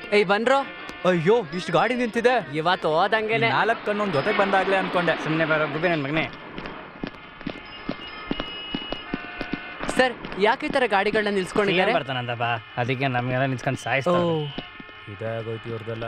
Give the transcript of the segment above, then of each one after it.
ಏಯ್ ಬನ್ರೋ ಅಯ್ಯೋ ಇಷ್ಟು ಗಾಡಿ ನಿಂತಿದೆ ಇವತ್ತು ಹೋದಂಗೆನೆ ನಾಲ್ಕು ಕಣ್ಣೊಂದು ಜೊತೆಗೆ ಬಂದಾಗ್ಲೇ ಅನ್ಕೊಂಡೆ ಸುಮ್ಮನೆ ಬರೋ ಗುಬ್ಬಿ ನನ್ನ ಮಗನೇ ಸರ್ ಯಾಕೆ ಈ ತರ ಗಾಡಿಗಳನ್ನ ನಿಲ್ಸ್ಕೊಂಡಿದ್ದಾರೆ ಬರ್ತಾನಂದ ಬಾ ಅದಕ್ಕೆ ನಮ್ಗೆಲ್ಲ ನಿಂತ್ಕೊಂಡು ಓ ಸಾಯಿಸ್ತಾರೆ ಇದೇ ಆಗೋಯ್ತು ಇವ್ರದೆಲ್ಲ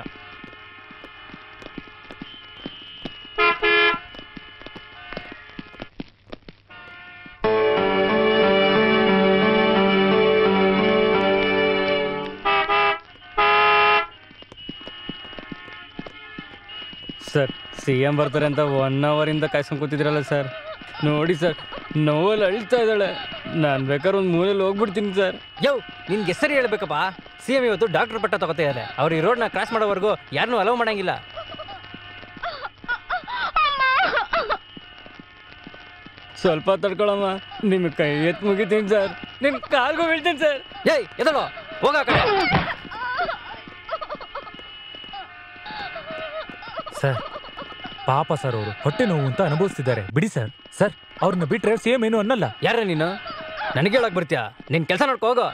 ಸರ್ ಸಿ ಎಂ ಬರ್ತಾರೆ ಅಂತ ಒನ್ ಅವರಿಂದ ಕಾಯ್ಸ್ಕೊಂಡು ಕೂತಿದ್ರಲ್ಲ ಸರ್ ನೋಡಿ ಸರ್ ನೋವಲ್ಲಿ ಅಳ್ತಾ ಇದ್ದಾಳೆ ನಾನು ಬೇಕಾದ್ರೆ ಒಂದು ಮೂಲೆಯಲ್ಲಿ ಹೋಗ್ಬಿಡ್ತೀನಿ ಸರ್ ಯೋ ನಿನ್ಗೆ ಹೆಸರು ಹೇಳ್ಬೇಕಪ್ಪ ಸಿ ಎಂ ಇವತ್ತು ಡಾಕ್ಟರ್ ಪಟ್ಟ ತಗೋತಿದ್ದಾರೆ ಅವ್ರು ಈ ರೋಡ್ನ ಕ್ರಾಸ್ ಮಾಡೋವರೆಗೂ ಯಾರನ್ನೂ ಅಲೋ ಮಾಡಂಗಿಲ್ಲ ಸ್ವಲ್ಪ ತಡ್ಕೊಳಮ್ಮ ನಿಮ್ಮ ಕೈ ಎತ್ತು ಮುಗಿತೀನಿ ಸರ್ ನಿಮ್ಮ ಕಾಲ್ಗೂ ಬೀಳ್ತೀನಿ ಸರ್ ಏಯ್ ಎದಳು ಹೋಗ ಆ ಕಡೆ ಸರ್ ಪಾಪ ಸರ್ ಅವರು ಹೊಟ್ಟೆ ನೋವು ಅಂತ ಅನುಭವಿಸ್ತಿದ್ದಾರೆ ಬಿಡಿ ಸರ್ ಸರ್ ಅವ್ರನ್ನ ಬಿಟ್ರೆ ಸೇಮ್ ಏನು ಅನ್ನಲ್ಲ ಯಾರ ನೀನು ನನಗೆ ಹೇಳಕ್ ಬರ್ತೀಯಾ ನಿನ್ ಕೆಲಸ ನೋಡ್ಕೊ ಹೋಗೋ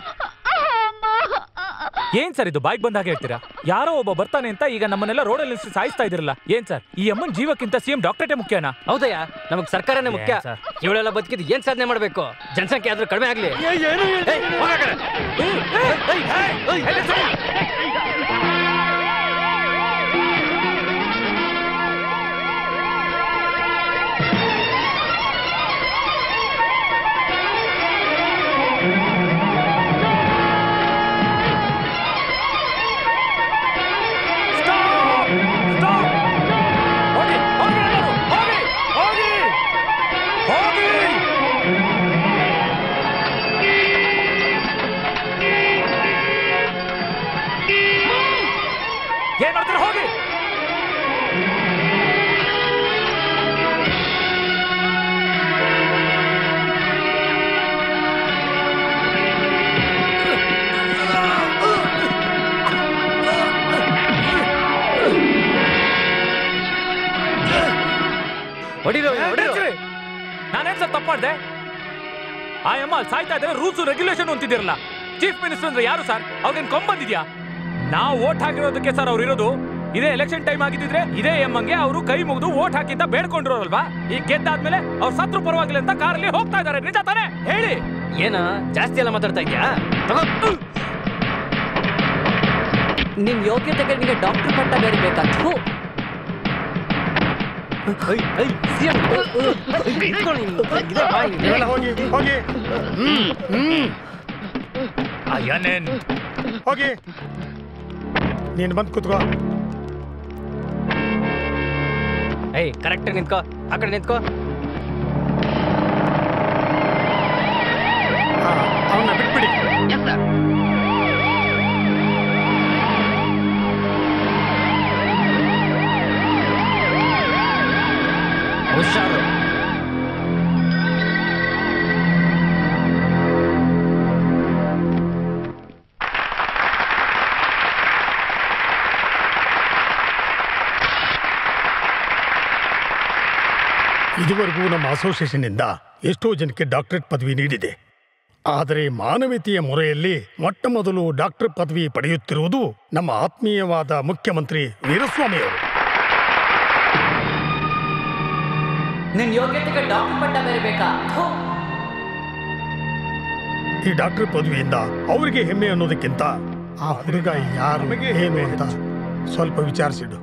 ಏನ್ ಸರ್ ಇದು ಬಾಯ್ಗೆ ಬಂದಾಗ ಹೇಳ್ತೀರಾ ಯಾರೋ ಒಬ್ಬ ಬರ್ತಾನೆ ಅಂತ ಈಗ ನಮ್ಮನ್ನೆಲ್ಲ ರೋಡಲ್ಲಿ ನಿಲ್ಸಿ ಸಾಯಿಸ್ತಾ ಇದಿರಲ್ಲ ಏನ್ ಸರ್ ಈ ಅಮ್ಮನ್ ಜೀವಕ್ಕಿಂತ ಸಿಎಂ ಡಾಕ್ಟರೇಟೇ ಮುಖ್ಯನಾ ಹೌದಯ್ಯ ನಮಗ್ ಸರ್ಕಾರನೇ ಮುಖ್ಯ ಏನ್ ಸರ್? ಇವಳೆಲ್ಲ ಬದುಕಿದ್ ಏನ್ ಸಾಧನೆ ಮಾಡ್ಬೇಕು ಜನಸಂಖ್ಯೆ ಆದ್ರೂ ಕಡಿಮೆ ಆಗ್ಲಿ ಏಯ್, ಹೋಗ್ ಆ ಕಡೆ. ಏಯ್, ಏಯ್, ಏಯ್, ಏಯ್. ಹೋಗಿ ಹೋಗಿ ಎಲ್ಲರೂ, ಹೋಗಿ ಹೋಗಿ ಹೋಗಿ ಏನ್ ಮಾಡ್ತೀರಾ ಹೋಗಿ ಹೊಡಿರೋ ಹೊಡಿರೋ ನಾನೇನ್ ಸರ್ ತಪ್ಪು ಮಾಡ್ದೆ ಆ ಅಮ್ಮ ಅಲ್ಲಿ ಸಾಯ್ತಾ ಇದ್ದಾರೆ ರೂಲ್ಸ್ ರೆಗ್ಯುಲೇಷನ್ ಅಂತಿದ್ದೀರಲ್ಲ ಚೀಫ್ ಮಿನಿಸ್ಟರ್ ಅಂದ್ರೆ ಯಾರು ಸರ್ ಅವ್ರಿಗೇನ್ ಕೊಂಬಂದಿದ್ಯಾ ನಾವು ವೋಟ್ ಹಾಕಿರೋದಕ್ಕೆ ಸರ್ ಅವ್ರು ಇರೋದು ಇದೇ ಎಲೆಕ್ಷನ್ ಟೈಮ್ ಆಗಿದ್ದಿದ್ರೆ ಇದೇ ಎಮ್ಮಂಗೆ ಅವರು ಕೈ ಮುಗಿದು ವೋಟ್ ಹಾಕಿಂತ ಬೇಡ್ಕೊಂಡಿರೋಲ್ವಾ ಈಗ ಗೆದ್ದಾದ್ಮೇಲೆ ಅವ್ರು ಸತ್ರು ಪರವಾಗಿಲ್ಲ ಅಂತ ಕಾರಲ್ಲಿ ಹೋಗ್ತಾ ಇದಾರೆ ನಿಜ ತಾನೇ ಹೇಳಿ ಏನ ಜಾಸ್ತಿ ಎಲ್ಲ ಮಾತಾಡ್ತಾ ಇದ್ಯಾ ತಗೋ ನಿಮ್ ಯೋಗ್ಯತೆಗೆ ನಿಮಗೆ ಡಾಕ್ಟರ್ ಪಟ್ಟ ಬೇರೆ ಬೇಕಾ ಥು. ನೀವೆಲ್ಲ ಹೋಗಿ ಹೋಗಿ ಅಯ್ಯನೇನ್ ಹೋಗಿ ನೀನು ಬಂದು ಕೂತ್ಕೋ ಏಯ್ ಕರೆಕ್ಟ್ ನಿಂತ್ಕೋ ಆ ಕಡೆ ನಿಂತ್ಕೋ ಅವನ್ನ ಬಿಟ್ಬಿಡಿ ಹುಷಾರು ಇದುವರೆಗೂ ನಮ್ಮ ಅಸೋಸಿಯೇಷನ್ನಿಂದ ಎಷ್ಟೋ ಜನಕ್ಕೆ ಡಾಕ್ಟರೇಟ್ ಪದವಿ ನೀಡಿದೆ ಆದರೆ ಮಾನವೀಯತೆಯ ಮೊರೆಯಲ್ಲಿ ಮೊಟ್ಟ ಮೊದಲು ಡಾಕ್ಟರ್ ಪದವಿ ಪಡೆಯುತ್ತಿರುವುದು ನಮ್ಮ ಆತ್ಮೀಯವಾದ ಮುಖ್ಯಮಂತ್ರಿ ವೀರಸ್ವಾಮಿಯವರು ನಿನ್ ಯೋಗ್ಯತೆಗೆ ಡಾಕ್ಟರ್ ಪಟ್ಟ ಬೇರೆ ಬೇಕಾ ಥು. ಈ ಡಾಕ್ಟರ್ ಪದವಿಯಿಂದ ಅವರಿಗೆ ಹೆಮ್ಮೆ ಅನ್ನೋದಕ್ಕಿಂತ ಆ ಹುಡುಗ ಯಾರು ಏನು ಅಂತ ಸ್ವಲ್ಪ ವಿಚಾರಿಸಿಡು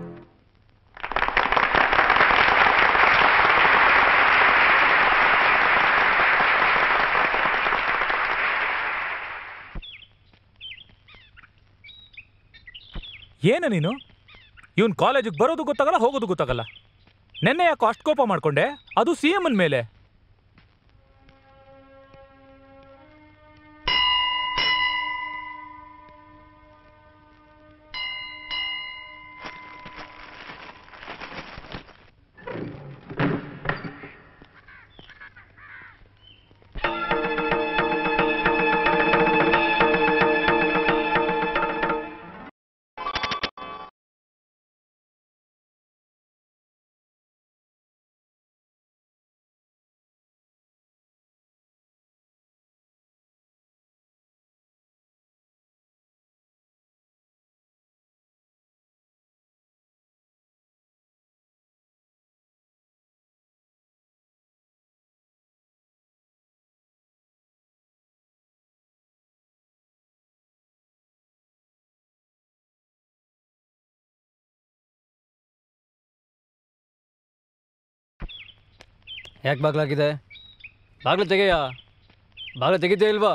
ಏನು ನೀನು ಇವನ್ ಕಾಲೇಜಿಗೆ ಬರೋದು ಗೊತ್ತಾಗಲ್ಲ ಹೋಗೋದು ಗೊತ್ತಾಗಲ್ಲ ನೆನ್ನೆ ಯಾಕೋ ಅಷ್ಟು ಕೋಪ ಮಾಡ್ಕೊಂಡೆ ಅದು ಸಿ ಎಂ ಮೇಲೆ ಯಾಕೆ ಬಾಗ್ಲಾಗಿದೆ ಬಾಗ್ಲು ತೆಗೆಯ ಬಾಗ್ಲು ತೆಗಿತೇ ಇಲ್ವಾ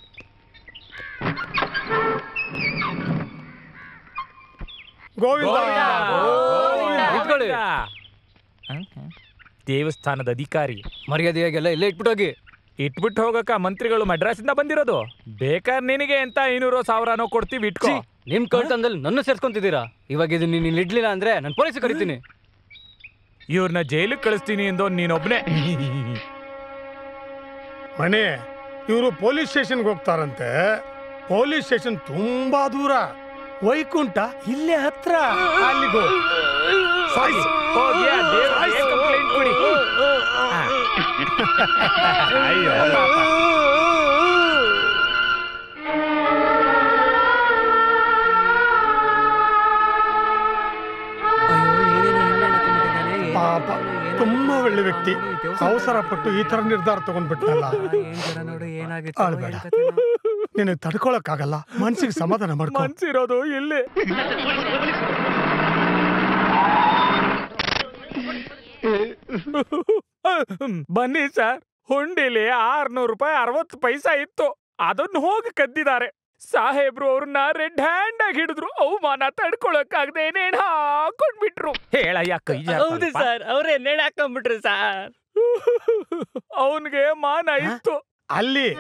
ಗೋವಿಂದ ನಿಂತ್ಕೊಳ್ಳಿ. ದೇವಸ್ಥಾನದ ಅಧಿಕಾರಿ ಮರ್ಯಾದೆಯಾಗೆಲ್ಲ ಇಲ್ಲೇ ಇಟ್ಬಿಟ್ಟೋಗಿ ಇಟ್ಬಿಟ್ಟು ಹೋಗಕ್ಕ ಮಂತ್ರಿಗಳು ಮಡ್ರಾಸಿಂದ ಬಂದಿರೋದು ಬೇಕಾದ್ರೆ ನಿನಗೆ ಅಂತ ಐನೂರು ಸಾವಿರನೋ ಕೊಡ್ತೀವಿ ಇಟ್ಕೋ ಛೀ, ನಿಮ್ ಕಳ್ತನದಲ್ಲಿ ನನ್ನ ಸೇರ್ಸ್ಕೊಂತಿದ್ದೀರಾ ಇವಾಗ ಇದು ನೀನು ಇಲ್ಲಿ ಇಡ್ಲಿಲ್ಲ ಅಂದ್ರೆ ನಾನು ಪೊಲೀಸ್ ಕರಿತೀನಿ ಇವ್ರನ್ನ ಜೈಲಿಗೆ ಕಳಿಸ್ತೀನಿ ಎಂದೋ ನೀನೊಬ್ನೇ ಮನೆ ಇವರು ಪೊಲೀಸ್ ಸ್ಟೇಷನ್ಗೆ ಹೋಗ್ತಾರಂತೆ ಪೊಲೀಸ್ ಸ್ಟೇಷನ್ ತುಂಬಾ ದೂರ ವೈಕುಂಠ ಇಲ್ಲೇ ಹತ್ರ ಅಲ್ಲಿಗೋ ಸಾಯ್ಸು. ಹೋಗಿ ಆ ದೇವ್ರಿಗೆ ಕಂಪ್ಲೇಂಟ್ ಕೊಡಿ ಹಾ. ಅಯ್ಯೋ ಪಾಪ. ಪಾಪ ತುಂಬಾ ಒಳ್ಳೆ ವ್ಯಕ್ತಿ ಅವಸರ ಪಟ್ಟು ಈ ತರ ನಿರ್ಧಾರ ತಗೊಂಡ್ಬಿಟ್ನಲ್ಲ ಆಳ್ಬೇಡ ನಿನಗೆ ತಡ್ಕೊಳಕ್ಕಾಗಲ್ಲ ಮನ್ಸಿಗೆ ಸಮಾಧಾನ ಮಾಡ್ಕೊ ಮನ್ಸಿರೋದು ಇಲ್ಲಿ ಬನ್ನಿ ಸರ್ ಹುಂಡಿಲಿ ಆರ್ನೂರು ರೂಪಾಯಿ ಅರವತ್ತು ಪೈಸಾ ಇತ್ತು ಅದನ್ನ ಹೋಗಿ ಕದ್ದಿದ್ದಾರೆ ಸಾಹೇಬ್ರು ಅವ್ರನ್ನ ರೆಡ್ ಹ್ಯಾಂಡ್ ಆಗಿ ಹಿಡಿದ್ರು ಅವಮಾನ ತಡ್ಕೊಳಕ್ಕಾಗದೆ ಏನೇನ್ ಹಾಕೊಂಡ್ಬಿಟ್ರು ಹೇಳಯ್ಯ ಕೈ ಹೌದು ಸರ್ ಅವರೇ ನೇಣ್ ಹಾಕೊಂಡ್ಬಿಟ್ರು ಸರ್ ಅವನ್ಗೆ ಮಾನ ಇತ್ತು ಅಲ್ಲಿ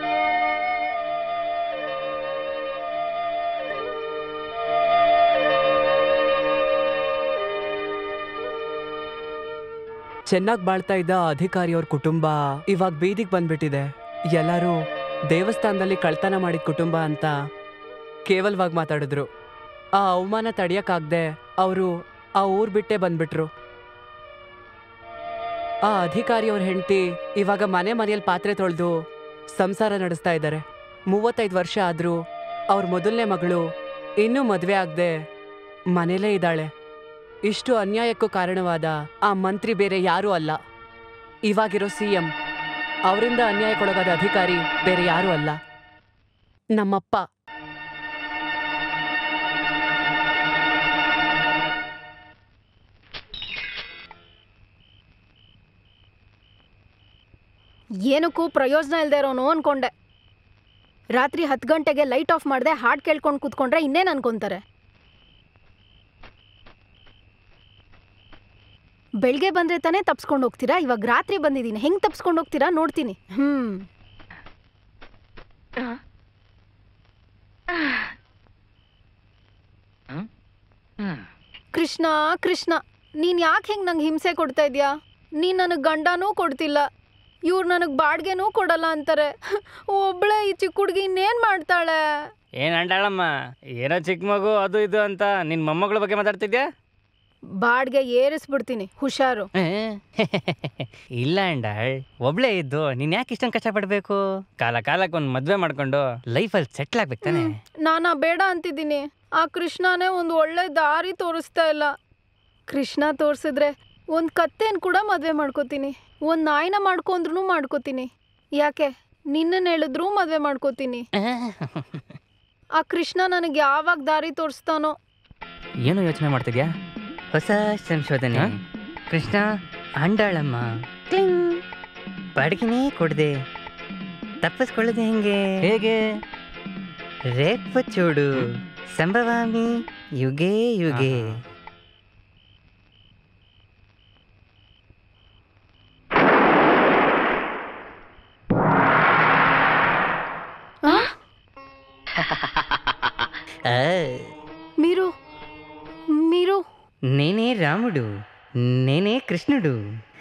ಚೆನ್ನಾಗಿ ಬಾಳ್ತಾ ಇದ್ದ ಅಧಿಕಾರಿಯವ್ರ ಕುಟುಂಬ ಇವಾಗ ಬೀದಿಗೆ ಬಂದ್ಬಿಟ್ಟಿದೆ ಎಲ್ಲರೂ ದೇವಸ್ಥಾನದಲ್ಲಿ ಕಳ್ತನ ಮಾಡಿದ ಕುಟುಂಬ ಅಂತ ಕೇವಲವಾಗಿ ಮಾತಾಡಿದ್ರು ಆ ಅವಮಾನ ತಡೆಯಕ್ಕಾಗ್ದೆ ಅವರು ಆ ಊರ್ ಬಿಟ್ಟೆ ಬಂದ್ಬಿಟ್ರು ಆ ಅಧಿಕಾರಿಯವ್ರ ಹೆಂಡತಿ ಇವಾಗ ಮನೆ ಮನೆಯಲ್ಲಿ ಪಾತ್ರೆ ತೊಳೆದು ಸಂಸಾರ ನಡೆಸ್ತಾ ಇದ್ದಾರೆ ಮೂವತ್ತೈದು ವರ್ಷ ಆದ್ರೂ ಅವ್ರ ಮೊದಲನೇ ಮಗಳು ಇನ್ನೂ ಮದುವೆ ಆಗದೆ ಮನೇಲೇ ಇದ್ದಾಳೆ ಇಷ್ಟು ಅನ್ಯಾಯಕ್ಕೂ ಕಾರಣವಾದ ಆ ಮಂತ್ರಿ ಬೇರೆ ಯಾರೂ ಅಲ್ಲ ಇವಾಗಿರೋ ಸಿ ಎಂ ಅವರಿಂದ ಅನ್ಯಾಯಕ್ಕೊಳಗಾದ ಅಧಿಕಾರಿ ಬೇರೆ ಯಾರೂ ಅಲ್ಲ ನಮ್ಮಪ್ಪ ಏನಕ್ಕೂ ಪ್ರಯೋಜನ ಇಲ್ದೇ ಇರೋನು ಅನ್ಕೊಂಡೆ ರಾತ್ರಿ ಹತ್ತು ಗಂಟೆಗೆ ಲೈಟ್ ಆಫ್ ಮಾಡದೆ ಹಾಡ್ ಕೇಳ್ಕೊಂಡು ಕೂತ್ಕೊಂಡ್ರೆ ಇನ್ನೇನು ಅನ್ಕೊಂತಾರೆ ಬೆಳಗ್ಗೆ ಬಂದ್ರೆ ತಾನೇ ತಪ್ಸ್ಕೊಂಡು ಹೋಗ್ತೀರಾ ಇವಾಗ ರಾತ್ರಿ ಬಂದಿದ್ದೀನಿ ಹೆಂಗ್ ತಪ್ಸ್ಕೊಂಡು ಹೋಗ್ತೀರಾ ನೋಡ್ತೀನಿ ಹ್ಮ್ ಕೃಷ್ಣ ಕೃಷ್ಣ ನೀನ್ ಯಾಕೆ ಹೆಂಗ್ ನಂಗೆ ಹಿಂಸೆ ಕೊಡ್ತಾ ಇದ್ಯಾ ನೀನ್ ನನಗೆ ಗಂಡನೂ ಕೊಡ್ತಿಲ್ಲ ಇವ್ರು ನನಗೆ ಬಾಡ್ಗೆನೂ ಕೊಡಲ್ಲ ಅಂತಾರೆ ಒಬ್ಳೆ ಈ ಚಿಕ್ಕ ಹುಡುಗಿ ಇನ್ನೇನ್ ಮಾಡ್ತಾಳೆ ಏನ್ ಅಂಡಾಳಮ್ಮ ಏನೋ ಚಿಕ್ಕ ಮಗು ಅದು ಇದು ಅಂತ ನಿನ್ ಮೊಮ್ಮಗಳ ಬಗ್ಗೆ ಮಾತಾಡ್ತಿದ್ಯಾ ಬಾಡ್ಗೆ ಏರಿಸ್ಬಿಡ್ತೀನಿ ಹುಷಾರು ಇಲ್ಲ ಅಂಡಾಳ್ ಒಬ್ಳೇ ಇದ್ದು ನೀನ್ ಯಾಕೆ ಇಷ್ಟೊಂದು ಕಷ್ಟಪಡ್ಬೇಕು ಕಾಲ ಕಾಲಕ್ಕೆ ಒಂದು ಮದ್ವೆ ಮಾಡ್ಕೊಂಡು ಲೈಫಲ್ಲಿ ಸೆಟ್ಲ್ ಆಗ್ಬೇಕು ತಾನೆ ನಾನಾ ಬೇಡ ಅಂತಿದ್ದೀನಿ ಆ ಕೃಷ್ಣನೇ ಒಂದು ಒಳ್ಳೆ ದಾರಿ ತೋರಿಸ್ತಾ ಇಲ್ಲ ಕೃಷ್ಣ ತೋರಿಸಿದ್ರೆ ಒಂದು ಕತ್ತೆನ್ ಕೂಡ ಮದುವೆ ಮಾಡ್ಕೋತೀನಿ ಒಂದು ನಾಯಿನ ಮಾಡ್ಕೊಂಡ್ರು ಮಾಡ್ಕೋತೀನಿ ಯಾಕೆ ನಿನ್ನನ್ನು ಹೇಳಿದ್ರೂ ಮದುವೆ ಮಾಡ್ಕೋತೀನಿ ಆ ಕೃಷ್ಣ ನನಗೆ ಯಾವಾಗ ದಾರಿ ತೋರಿಸ್ತಾನೋ ಏನು ಯೋಚನೆ ಮಾಡ್ತಿದ್ಯಾ ಹೊಸ ಸಂಶೋಧನೆ ಕೃಷ್ಣ ಅಂಡಾಳಮ್ಮ ಬಾಡಿಗೆನೇ ಕೊಡದೆ ತಪ್ಪಿಸ್ಕೊಳ್ಳೋದು ಹೆಂಗೆ ಹೇಗೆ ರೇಪ್ ಚೂಡು ಸಂಭವಾಮಿ ಯುಗೆ ಯುಗೆ ಆ? ಆ, మీరు మీరు నేనే రాముడు నేనే కృష్ణుడు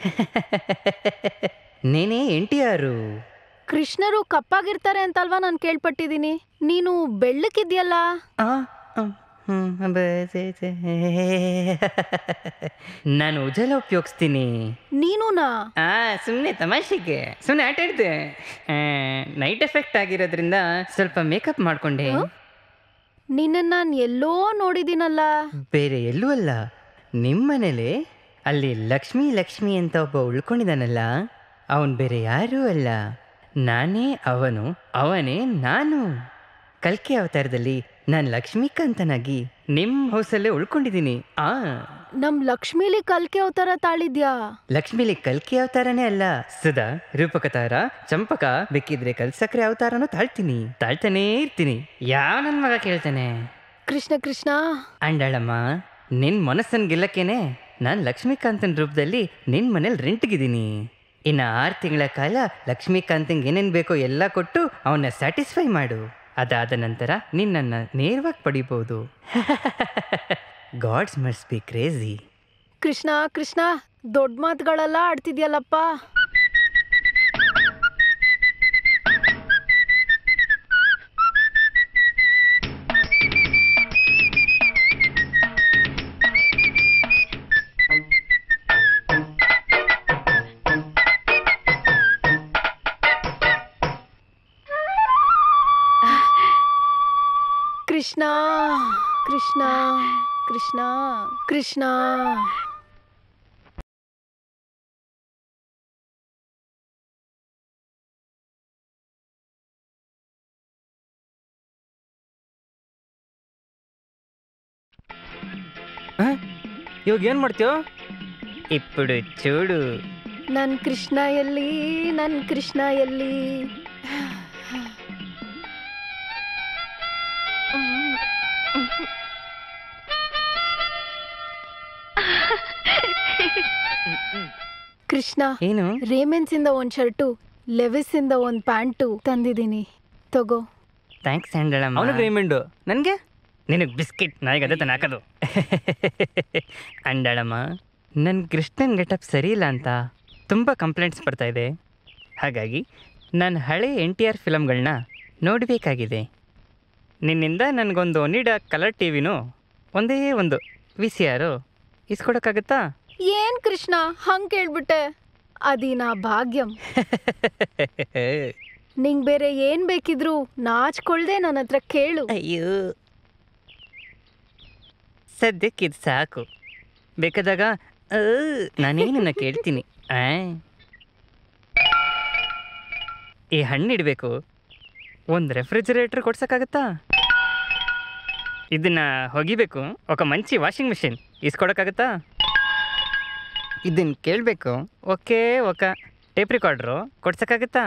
నేనే ఎన్టీఆర్ ಕೃಷ್ಣರು ಕಪ್ಪಾಗಿರ್ತಾರೆ ಅಂತಲ್ವಾ ನಾನು ಕೇಳ್ಪಟ್ಟಿದ್ದೀನಿ ನೀನು ಬೆಳ್ಳಕ್ಕಿದ್ಯಲ್ಲ ನಾನು ಉಜಲ ಉಪಯೋಗಿಸ್ತೀನಿ ನೀನುನಾ ಆ ಸುಮ್ಮನೆ ತಮಾಷೆಗೆ ಸುಮ್ಮನೆ ಆಟ ಆಡ್ದೆ ನೈಟ್ ಎಫೆಕ್ಟ್ ಆಗಿರೋದ್ರಿಂದ ಸ್ವಲ್ಪ ಮೇಕಪ್ ಮಾಡ್ಕೊಂಡೆ ನಿನ್ನ ನಾನು ಎಲ್ಲೋ ನೋಡಿದ್ದೀನಲ್ಲ ಬೇರೆ ಎಲ್ಲೂ ಅಲ್ಲ ನಿಮ್ಮನೇಲೆ ಅಲ್ಲಿ ಲಕ್ಷ್ಮಿ ಲಕ್ಷ್ಮಿ ಅಂತ ಒಬ್ಬ ಉಳ್ಕೊಂಡಿದ್ದಾನಲ್ಲ ಅವನು ಬೇರೆ ಯಾರೂ ಅಲ್ಲ ನಾನೇ ಅವನು ಅವನೇ ನಾನು ಕಲ್ಕಿ ಅವತಾರದಲ್ಲಿ ನಾನು ಲಕ್ಷ್ಮೀಕಾಂತನಾಗಿ ನಿಮ್ಮ ಹೌಸಲ್ಲೇ ಉಳ್ಕೊಂಡಿದ್ದೀನಿ ಆ ನಮ್ ಲಕ್ಷ್ಮೀಲಿ ಕಲ್ಕೆ ಅವತಾರ ತಾಳಿದ್ಯಾ ಲಕ್ಷ್ಮಿಲಿ ಕಲ್ಕಿ ಅವತಾರನೇ ಅಲ್ಲ ಸುಧಾ ರೂಪಕತಾರ ಚಂಪಕ ಬೇಕಿದ್ರೆ ಕಲ್ಸಕ್ರೆ ಅವತಾರನೂ ತಾಳ್ತೀನಿ ತಾಳ್ತಾನೇ ಇರ್ತೀನಿ ಯಾವ ನನ್ನ ಮಗ ಕೇಳ್ತಾನೆ ಕೃಷ್ಣ ಕೃಷ್ಣ ಅಂಡಳಮ್ಮ ನಿನ್ ಮನಸ್ಸನ್ನು ಗೆಲ್ಲಕ್ಕೇನೆ ನಾನು ಲಕ್ಷ್ಮೀಕಾಂತನ ರೂಪದಲ್ಲಿ ನಿನ್ ಮನೇಲಿ ರೆಂಟ್ಗಿದ್ದೀನಿ ಇನ್ನು ಆರು ತಿಂಗಳ ಕಾಲ ಲಕ್ಷ್ಮೀಕಾಂತಂಗೆ ಏನೇನು ಬೇಕೋ ಎಲ್ಲ ಕೊಟ್ಟು ಅವನ್ನ ಸ್ಯಾಟಿಸ್ಫೈ ಮಾಡು ಅದಾದ ನಂತರ ನಿನ್ನನ್ನು ನೇರವಾಗಿ ಪಡಿಬೋದು gods must be crazy Krishna Krishna ದೊಡ್ಡ ಮಾತುಗಳೆಲ್ಲ ಆಡ್ತಿದ್ಯಲ್ಲಪ್ಪ ಕೃಷ್ಣ ಕೃಷ್ಣ ಕೃಷ್ಣ ಕೃಷ್ಣ ಇವಾಗ ಏನು ಮಾಡ್ತೀಯೋ ఇప్పుడు చూడు ನನ್ ಕೃಷ್ಣ ಎಲ್ಲಿ ನನ್ ಕೃಷ್ಣ ಎಲ್ಲಿ ಕೃಷ್ಣ ಏನು ರೇಮೆನ್ಸ್ ಇಂದ ಒಂದ್ ಶರ್ಟು ಲೆವಿಸ್ ಇಂದ ಒಂದ್ ಪ್ಯಾಂಟು ತಂದಿದ್ದೀನಿ ತಗೋ ಥ್ಯಾಂಕ್ಸ್ ಅಂಡಳಮ್ಮ ಅವನಿಗೆ ರೇಮಂಡು ನನಗೆ ನಿನಗೆ ಬಿಸ್ಕಿಟ್ ನಾಯಿಗೆ ಅದೇ ತಾನೆ ಹಾಕೋದು ಅಂಡಳಮ್ಮ ನನ್ನ ಕೃಷ್ಣನ್ ಗೆಟಪ್ ಸರಿ ಇಲ್ಲ ಅಂತ ತುಂಬ ಕಂಪ್ಲೇಂಟ್ಸ್ ಬರ್ತಾ ಇದೆ ಹಾಗಾಗಿ ನಾನು ಹಳೆ ಎನ್ ಟಿ ಆರ್ ಫಿಲಮ್ಗಳನ್ನ ನೋಡಬೇಕಾಗಿದೆ ನಿನ್ನಿಂದ ನನಗೊಂದು ಒನಿಡಾ ಕಲರ್ ಟಿ ವಿನೂ ಒಂದೇ ಒಂದು ವಿ ಸಿ ಆರು ಇಸ್ಕೊಡೋಕ್ಕಾಗತ್ತಾ ಏನ್ ಕೃಷ್ಣ ಹಂಗ್ ಕೇಳ್ಬಿಟ್ಟೆ ಅದೀನಾ ಭಾಗ್ಯಂ ನಿಂಗ್ ಬೇರೆ ಏನ್ ಬೇಕಿದ್ರು ನಾಚ್ಕೊಳ್ದೆ ನನ್ನ ಹತ್ರ ಕೇಳು ಅಯ್ಯೋ ಸದ್ಯಕ್ಕೆ ಇದು ಸಾಕು ಬೇಕಾದಾಗ ಆ, ನಾನೇನನ್ನ ಕೇಳ್ತೀನಿ ಆ? ಈ ಹಣ್ಣು ಇಡಬೇಕು ಒಂದು ರೆಫ್ರಿಜರೇಟ್ರ್ ಕೊಡ್ಸೋಕ್ಕಾಗತ್ತಾ ಇದನ್ನ ಹೊಗಿಬೇಕು ఒక ಮಂಚಿ ವಾಷಿಂಗ್ ಮಿಷಿನ್ ಇಸ್ಕೊಡೋಕ್ಕಾಗತ್ತಾ ಇದನ್ನ ಕೇಳಬೇಕು ಓಕೆ ಒಕ ಟೇಪ್ ರಿಕಾರ್ಡ್ರು ಕೊಡ್ಸೋಕ್ಕಾಗತ್ತಾ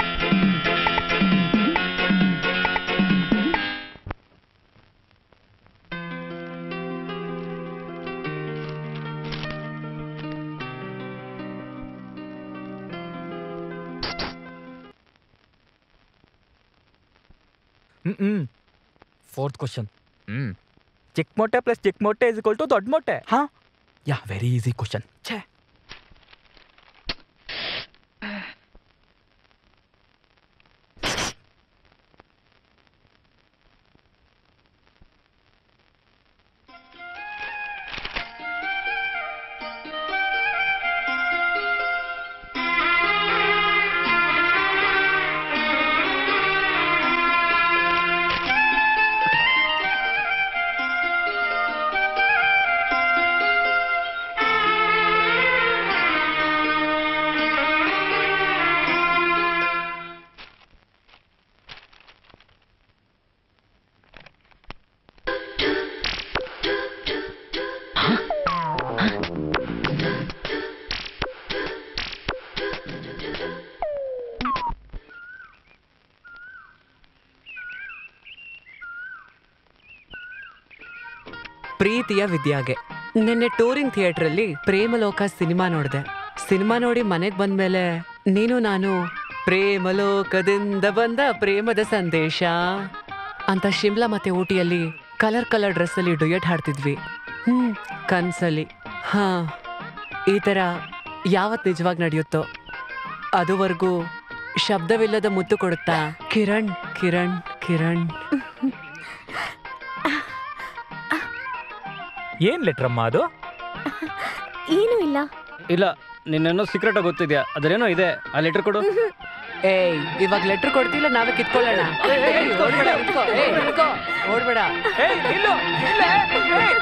hmm hmm fourth question hmm ಚಿಕ್ಕ ಮೊಟ್ಟೆ ಪ್ಲಸ್ ಚಿಕ್ಕ ಮೊಟ್ಟೆ ಇಸ್ ಟು ದೊಡ್ಡ ಮೊಟ್ಟೆ ಹಾ ಯಾ ವೆರಿ ಈಸಿ ಕ್ವಶನ್ ಛೇ ಪ್ರೀತಿಯ ವಿದ್ಯಾಗೆ ನಿನ್ನೆ ಟೂರಿಂಗ್ ಥಿಯೇಟ್ರಲ್ಲಿ ಪ್ರೇಮಲೋಕ ಸಿನಿಮಾ ನೋಡಿದೆ ಸಿನಿಮಾ ನೋಡಿ ಮನೆಗೆ ಬಂದ್ಮೇಲೆ ನೀನು ನಾನು ಪ್ರೇಮಲೋಕದಿಂದ ಬಂದ ಪ್ರೇಮದ ಸಂದೇಶ ಅಂತ ಶಿಮ್ಲಾ ಮತ್ತೆ ಊಟಿಯಲ್ಲಿ ಕಲರ್ ಕಲರ್ ಡ್ರೆಸ್ಸಲ್ಲಿ ಡುಯೆಟ್ ಹಾಡ್ತಿದ್ವಿ ಹ್ಮ್ ಕನ್ಸಲ್ಲಿ ಹಾ ಈ ಥರ ಯಾವತ್ ನಿಜವಾಗಿ ನಡೆಯುತ್ತೋ ಅದುವರೆಗೂ ಶಬ್ದವಿಲ್ಲದ ಮುತ್ತು ಕೊಡುತ್ತಾ ಕಿರಣ್ ಕಿರಣ್ ಕಿರಣ್ ಏನ್ ಲೆಟ್ರಮ್ಮ ಅದು ಏನೂ ಇಲ್ಲ ಇಲ್ಲ ನಿನ್ನೇನೋ ಸೀಕ್ರೆಟಾಗಿ ಗೊತ್ತಿದ್ಯಾ ಅದ್ರೇನೋ ಇದೆ ಆ ಲೆಟರ್ ಕೊಡು ಏಯ್ ಇವಾಗ ಲೆಟರ್ ಕೊಡ್ತಿಲ್ಲ ನಾವೇ ಕಿತ್ಕೊಳ್ಳೋಣ ಏಯ್, ಓಡ್ಬೇಡ, ಇಟ್ಕೋ, ಏಯ್, ಇಟ್ಕೋ, ಓಡ್ಬೇಡ ಏಯ್ ನಿಲ್ಲು ನಿಲ್ಲೆ, ಏಯ್.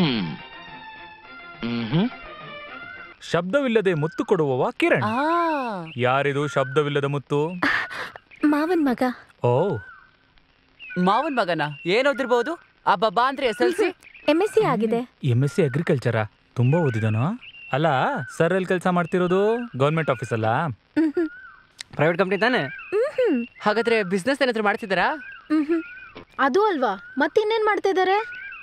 ಶಬ್ದವಿಲ್ಲದೆ ಮುತ್ತು ಕೊಡುವವ ಕಿರಣ್ ಆ ಯಾರಿದು ಶಬ್ದವಿಲ್ಲದ ಮುತ್ತು ಮಾವನ್ ಮಗ ಓ ಮಾವನ್ ಮಗನ ಏನ್ ಓದಿರ್ಬೋದು ಅಬ್ಬಬ್ಬಾ ಅಂದ್ರೆ S L C M S C ಆಗಿದೆ ಎಮ್ ಎಸ್ ಸಿ ಅಗ್ರಿಕಲ್ಚರಾ ತುಂಬಾ ಓದಿದನು ಅಲ್ಲ ಸರ್ ಎಲ್ಲಿ ಕೆಲಸ ಮಾಡ್ತಿರೋದು ಗೌರ್ಮೆಂಟ್ ಆಫೀಸ್ ಅಲ್ಲ ಮ್ಹ್ಮ್. ಪ್ರೈವೇಟ್ ಕಂಪ್ನಿ ತಾನೆ ಮ್ಹ್ಮ್. ಹಾಗಾದ್ರೆ ಬಿಸ್ನೆಸ್ ಏನಾದ್ರು ಮಾಡ್ತಿದ್ದಾರಾ ಮ್ಹ್ಮ್. ಅದು ಅಲ್ವಾ ಮತ್ತಿನ್ನೇನ್ ಮಾಡ್ತಾ ಇದ್ದಾರೆ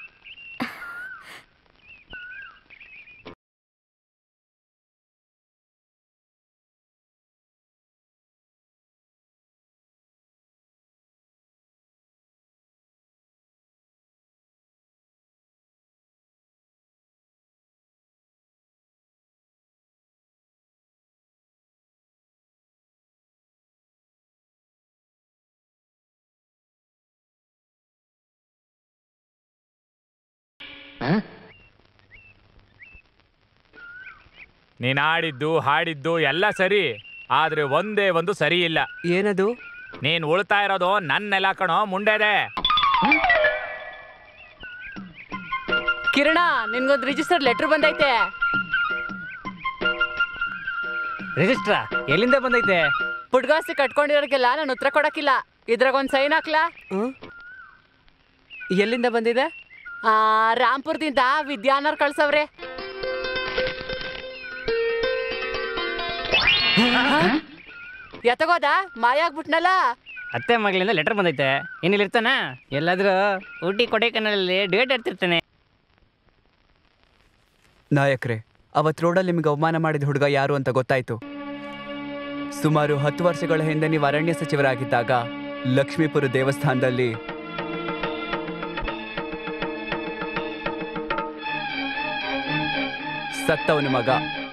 ನೀನ್ ಆಡಿದ್ದು ಹಾಡಿದ್ದು ಎಲ್ಲ ಸರಿ ಆದ್ರೆ ಒಂದೇ ಒಂದು ಸರಿ ಇಲ್ಲ ಏನದು ನೀನ್ ಉಳ್ತಾ ಇರೋದು ನನ್ನ ನೆಲ ಕಣೋ ಮುಂಡೆದೆ ಕಿರಣ ನಿನ್ಗೊಂದು ರಿಜಿಸ್ಟರ್ ಲೆಟರ್ ಬಂದೈತೆ ರಿಜಿಸ್ಟ್ರಾ ಎಲ್ಲಿಂದ ಬಂದೈತೆ ಪುಡ್ಗಾಸಿ ಕಟ್ಕೊಂಡಿರೋರ್ಗೆಲ್ಲ ನಾನು ಉತ್ತರ ಕೊಡಕ್ಕಿಲ್ಲ ಇದ್ರಾಗ ಒಂದು ಸೈನ್ ಹಾಕ್ಲಾ ಹ್ಮ್? ಎಲ್ಲಿಂದ ಬಂದಿದೆ ಆ ರಾಂಪುರದಿಂದ ವಿದ್ಯಾನವ್ರು ಕಳ್ಸವ್ರೆ ಎತ್ತಗೋದ ಮಾಯ ಆಗ್ಬಿಟ್ನಲ್ಲ ಅತ್ತೆ ಮಗಳಿಂದ ಲೆಟರ್ ಬಂದೈತೆ ಏನಿಲ್ಲ ಇರ್ತಾನ ಎಲ್ಲಾದ್ರೂ ಊಟಿ ಕೊಡೈಕನಲ್ಲಿ ಡೇಟ್ ಇರ್ತಿರ್ತಾನೆ ನಾಯಕ್ರೆ ಅವತ್ ರೋಡಲ್ಲಿ ನಿಮ್ಗೆ ಅವಮಾನ ಮಾಡಿದ ಹುಡುಗ ಯಾರು ಅಂತ ಗೊತ್ತಾಯ್ತು ಸುಮಾರು ಹತ್ತು ವರ್ಷಗಳ ಹಿಂದೆ ನೀವು ಅರಣ್ಯ ಸಚಿವರಾಗಿದ್ದಾಗ ಲಕ್ಷ್ಮೀಪುರ ದೇವಸ್ಥಾನದಲ್ಲಿ ಸತ್ತವನ ಮಗ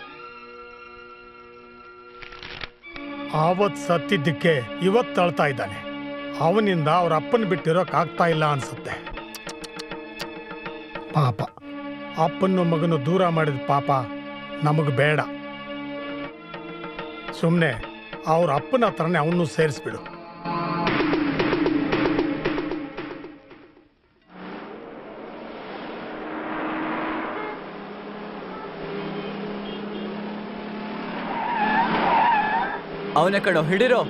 ಆವತ್ ಸತ್ತಿದ್ದಕ್ಕೆ ಇವತ್ತು ಅಳ್ತಾ ಇದ್ದಾನೆ ಅವನಿಂದ ಅವ್ರ ಅಪ್ಪನ ಬಿಟ್ಟಿರೋಕ್ ಆಗ್ತಾ ಇಲ್ಲ ಅನ್ಸುತ್ತೆ ಪಾಪ ಅಪ್ಪನ್ನು ಮಗನು ದೂರ ಮಾಡಿದ ಪಾಪ ನಮಗೆ ಬೇಡ ಸುಮ್ಮನೆ ಅವ್ರ ಅಪ್ಪನ ಹತ್ರನೇ ಅವನು ಸೇರಿಸ್ಬಿಡು ಅವನ ಕಣೋ ಹಿಡಿರೋ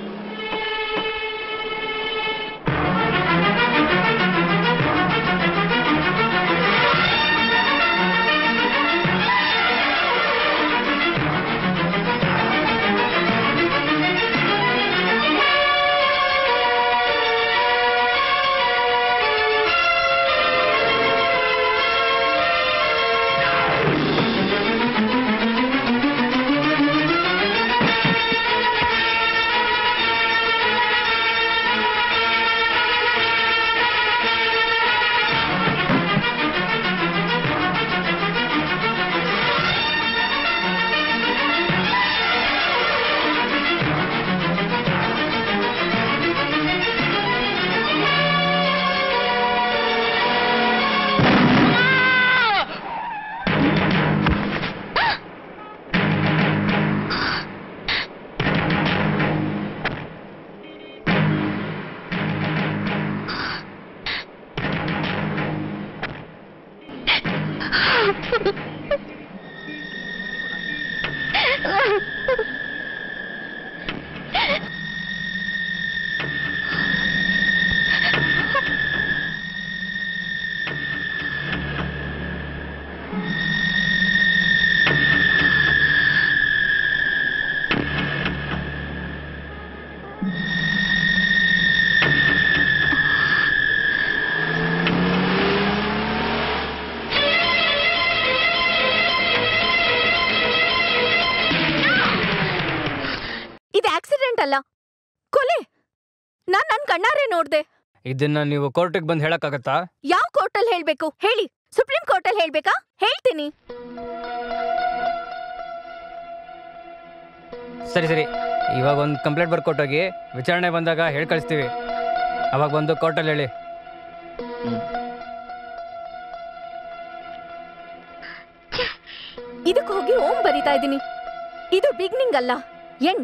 ಇದು ಆಕ್ಸಿಡೆಂಟ್ ಅಲ್ಲ ಕೊಲೆ ನಾನ್ ನನ್ ಕಣ್ಣಾರೆ ನೋಡ್ದೆ ಇದನ್ನ ನೀವು ಕೋರ್ಟಿಗೆ ಬಂದು ಹೇಳಕ್ಕಾಗತ್ತಾ ಯಾವ ಕೋರ್ಟಲ್ಲಿ ಹೇಳ್ಬೇಕು ಹೇಳಿ ಸುಪ್ರೀಂ ಕೋರ್ಟಲ್ಲಿ ಹೇಳ್ಬೇಕಾ ಹೇಳ್ತೀನಿ ಸರಿ ಸರಿ ಇವಾಗ ಒಂದು ಕಂಪ್ಲೇಂಟ್ ಬರ್ಕೊಟ್ಟೋಗಿ ವಿಚಾರಣೆ ಬಂದಾಗ ಹೇಳಿ ಕಳಿಸ್ತೀವಿ ಅವಾಗ ಬಂದು ಕೋರ್ಟಲ್ಲಿ ಹೇಳಿ ಇದಕ್ಕೆ ಹೋಗಿ ಓಂ ಬರಿತಾ ಇದ್ದೀನಿ ಇದು ಬಿಗ್ನಿಂಗ್ ಅಲ್ಲ ಎಂಡ್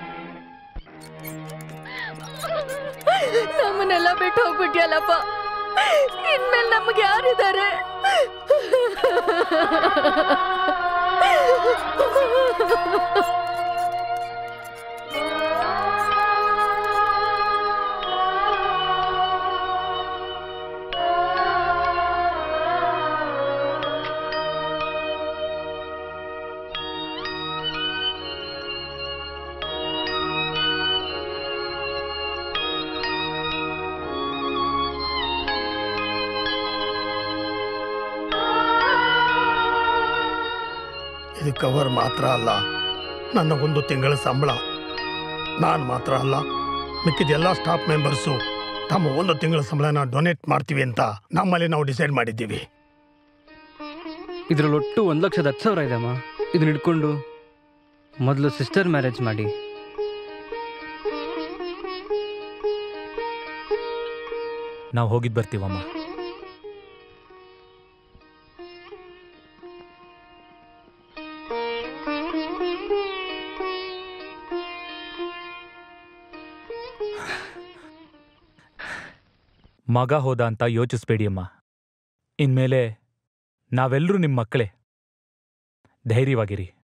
ನಮ್ಮನ್ನೆಲ್ಲ ಬಿಟ್ಟು ಹೋಗ್ಬಿಟ್ಯಲ್ಲಪ್ಪ ಇನ್ಮೇಲೆ ನಮ್ಗೆ ಯಾರಿದ್ದಾರೆ ಇದು ಕವರ್ ಮಾತ್ರ ಅಲ್ಲ ನನ್ನ ಒಂದು ತಿಂಗಳ ಸಂಬಳ ನಾನು ಮಾತ್ರ ಅಲ್ಲ ಮಿಕ್ಕಿದ ಎಲ್ಲ ಸ್ಟಾಫ್ ಮೆಂಬರ್ಸು ತಮ್ಮ ಒಂದು ತಿಂಗಳ ಸಂಬಳನ ಡೊನೇಟ್ ಮಾಡ್ತೀವಿ ಅಂತ ನಮ್ಮಲ್ಲಿ ನಾವು ಡಿಸೈಡ್ ಮಾಡಿದ್ದೀವಿ ಇದ್ರಲ್ಲಿ ಒಟ್ಟು ಒಂದು ಲಕ್ಷದ ಹತ್ತು ಸಾವಿರ ಇದೆಮ್ಮ ಇದನ್ನ ಹಿಡ್ಕೊಂಡು ಮೊದಲು ಸಿಸ್ಟರ್ ಮ್ಯಾರೇಜ್ ಮಾಡಿ ನಾವು ಹೋಗಿದ್ ಬರ್ತೀವಮ್ಮ ಮಗ ಹೋದ ಅಂತ ಯೋಚಿಸ್ಬೇಡಿ ಅಮ್ಮ ಇನ್ಮೇಲೆ ನಾವೆಲ್ಲರೂ ನಿಮ್ಮ ಮಕ್ಕಳೇ ಧೈರ್ಯವಾಗಿರಿ